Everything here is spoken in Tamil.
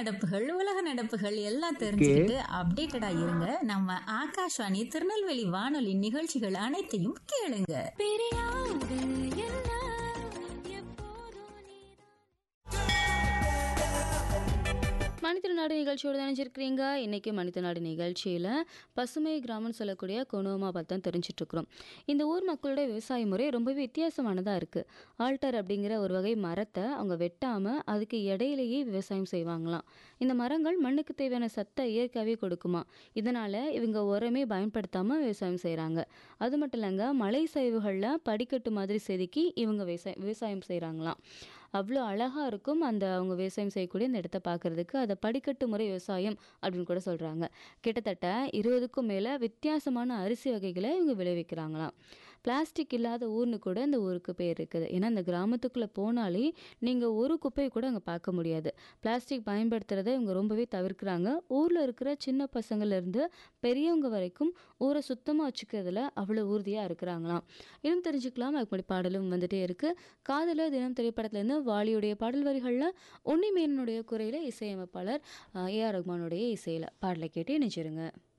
நடப்புகள் உலக நடப்புகள் எல்லாம் தெரிஞ்சுக்கிட்டு அப்டேட்டடா இருங்க நம்ம ஆகாஷ்வாணி திருநெல்வேலி வானொலி நிகழ்ச்சிகள் அனைத்தையும் கேளுங்க பிரியாது என்ன எப்போதும் மனித நாடு நிகழ்ச்சியோடு நினைச்சிருக்கிறீங்க இன்னைக்கு மனித நாடு நிகழ்ச்சியில் பசுமை கிராமம்னு சொல்லக்கூடிய கொனோமா பற்றி தான் தெரிஞ்சுட்டு இருக்கிறோம் இந்த ஊர் மக்களுடைய விவசாய முறை ரொம்பவே வித்தியாசமானதாக இருக்குது ஆல்டர் அப்படிங்கிற ஒரு வகை மரத்தை அவங்க வெட்டாமல் அதுக்கு இடையிலேயே விவசாயம் செய்வாங்களாம் இந்த மரங்கள் மண்ணுக்கு தேவையான சத்தை இயற்கையாகவே கொடுக்குமா இதனால் இவங்க உரமே பயன்படுத்தாமல் விவசாயம் செய்கிறாங்க அது மட்டும் இல்லைங்க மலை சரிவுகளில் படிக்கட்டு மாதிரி செதுக்கி இவங்க விவசாயம் விவசாயம் செய்கிறாங்களாம் அவ்வளோ அழகாக இருக்கும் அந்த அவங்க விவசாயம் செய்யக்கூடிய அந்த இடத்த பார்க்குறதுக்கு அதை படிக்கட்டு முறை விவசாயம் அப்படின்னு கூட சொல்கிறாங்க கிட்டத்தட்ட இருபதுக்கும் மேலே வித்தியாசமான அரிசி வகைகளை இவங்க விளைவிக்கிறாங்களாம் பிளாஸ்டிக் இல்லாத ஊர்னு கூட இந்த ஊருக்கு பேர் இருக்குது ஏன்னா இந்த கிராமத்துக்குள்ளே போனாலே நீங்கள் ஒரு குப்பையை கூட அங்கே பார்க்க முடியாது பிளாஸ்டிக் பயன்படுத்துகிறத இவங்க ரொம்பவே தவிர்க்கிறாங்க ஊரில் இருக்கிற சின்ன பசங்கள்லேருந்து பெரியவங்க வரைக்கும் ஊரை சுத்தமாக வச்சுக்கிறதுல அவ்வளோ உறுதியாக இருக்கிறாங்களாம் இன்னும் தெரிஞ்சுக்கலாம் அதுக்கு முன்னாடி பாடலும் வந்துட்டே இருக்குது காதல தினம் திரைப்படத்துலேருந்து வாலியுடைய பாடல் வரிகளில் உன்னிமேனனுடைய குறையில் இசையமைப்பாளர் ஏஆர் ரஹ்மானுடைய இசையில் பாடலை கேட்டு நினைச்சிருங்க